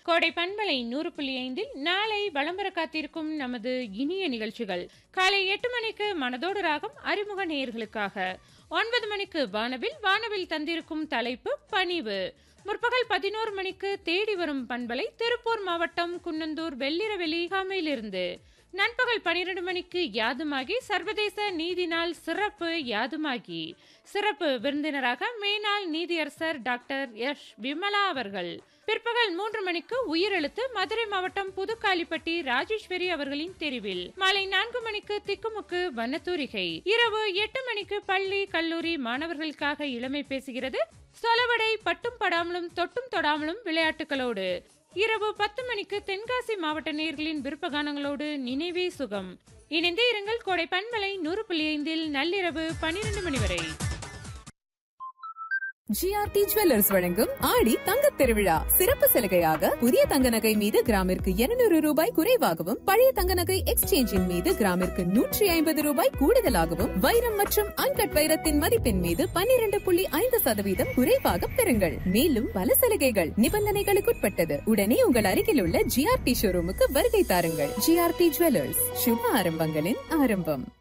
கோடை பண்பலை நூறு புள்ளி ஐந்தில் நாளை வளம்பர காத்திருக்கும் நமது இனிய நிகழ்ச்சிகள் காலை எட்டு மணிக்கு மனதோடு ராகம் அறிமுக நேயர்களுக்காக ஒன்பது மணிக்கு வானவில் வானவில் தந்திருக்கும் தலைப்பு பணிவு முற்பகல் பதினோரு மணிக்கு தேடி வரும் பண்பலை திருப்பூர் மாவட்டம் குன்னந்தூர் வெள்ளிரவெளி காமையிலிருந்து நண்பகல் பனிரெண்டு மணிக்கு யாதுமாகி சர்வதேச நீதி நாள் சிறப்பு யாதுமாகி சிறப்பு விருந்தினராக மேனாள் நீதியரசர் டாக்டர் எஸ் விமலா அவர்கள் பிற்பகல் மூன்று மணிக்கு உயிரெழுத்து மதுரை மாவட்டம் புதுக்காலிப்பட்டி ராஜேஸ்வரி அவர்களின் தெரிவில் மாலை நான்கு மணிக்கு திக்குமுக்கு வண்ணத்தூரிகை இரவு எட்டு மணிக்கு பள்ளி கல்லூரி மாணவர்களுக்காக இளமை பேசுகிறது சொலவடை பட்டும் படாமலும் தொட்டும் தொடாமலும் விளையாட்டுகளோடு இரவு பத்து மணிக்கு தென்காசி மாவட்ட நேர்களின் விருப்பகானங்களோடு நினைவே சுகம் இணைந்தே இருங்கள் கோடை பண்பலை நூறு புள்ளி ஐந்தில் நள்ளிரவு பன்னிரண்டு மணி வரை ஜிஆர்டி ஜுவல்லர்ஸ் வழங்கும் ஆடி தங்கத் திருவிழா சிறப்பு சலுகையாக புதிய தங்க நகை மீது கிராமிற்கு 200 ரூபாய் குறைவாகவும் பழைய தங்க நகை எக்ஸ்சேஞ்சின் மீது கிராமிற்கு நூற்றி ஐம்பது ரூபாய் கூடுதலாகவும் வைரம் மற்றும் அன்கட் வைரத்தின் மதிப்பின் மீது 12.5% புள்ளி ஐந்து சதவீதம் குறைவாக பெறுங்கள் மேலும் பல சலுகைகள் நிபந்தனைகளுக்குட்பட்டது உடனே உங்கள் அருகில் உள்ள ஜிஆர்டி ஷோரூமுக்கு வருகை தாருங்கள் ஜிஆர்டி ஜுவல்லர்ஸ் சுப ஆரம்பங்களின் ஆரம்பம்